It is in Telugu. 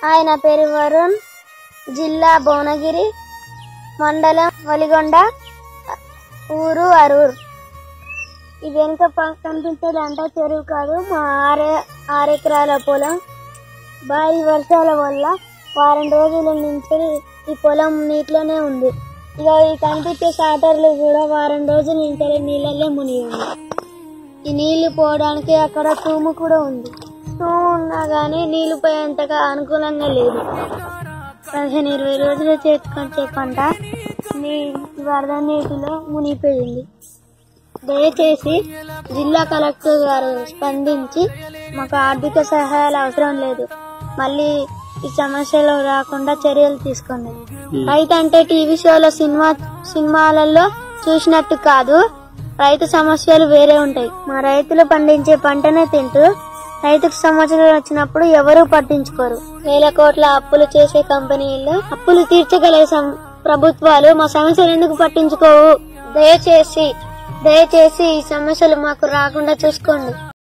ఆయన పేరు వరుణ్ జిల్లా భువనగిరి మండలం వలిగొండ ఊరు అరూర్ ఇది వెనుక ప- కనిపించేది అంటే చెరువు కాదు మా ఆరే ఆరెకరాల పొలం భారీ వర్షాల వల్ల వారం రోజుల నుంచి ఈ పొలం నీటిలోనే ఉంది ఇక ఈ కనిపించే సాటర్లు కూడా వారం రోజుల నుంచి నీళ్ళల్లో మునిగి ఉంది ఈ నీళ్లు పోవడానికి అక్కడ తూము కూడా ఉంది తూము ఉన్నా గానీ నీళ్లు పోయేంతగా అనుకూలంగా లేదు పదిహేను ఇరవై రోజులు చేతికొచ్చే పంట నీ వరద నీటిలో మునిగిపోయింది దయచేసి జిల్లా కలెక్టర్ గారు స్పందించి మాకు ఆర్థిక సహాయాలు అవసరం లేదు మళ్ళీ ఈ సమస్యలు రాకుండా చర్యలు తీసుకోండి రైతు అంటే టీవీ షోలో సినిమా సినిమాలలో చూసినట్టు కాదు రైతు సమస్యలు వేరే ఉంటాయి మా రైతులు పండించే పంటనే తింటూ రైతుకు సమస్యలు వచ్చినప్పుడు ఎవరూ పట్టించుకోరు వేల కోట్ల అప్పులు చేసే కంపెనీలు అప్పులు తీర్చగల సం- ప్రభుత్వాలు మా సమస్యలు ఎందుకు పట్టించుకోవు దయచేసి దయచేసి ఈ సమస్యలు మాకు రాకుండా చూసుకోండి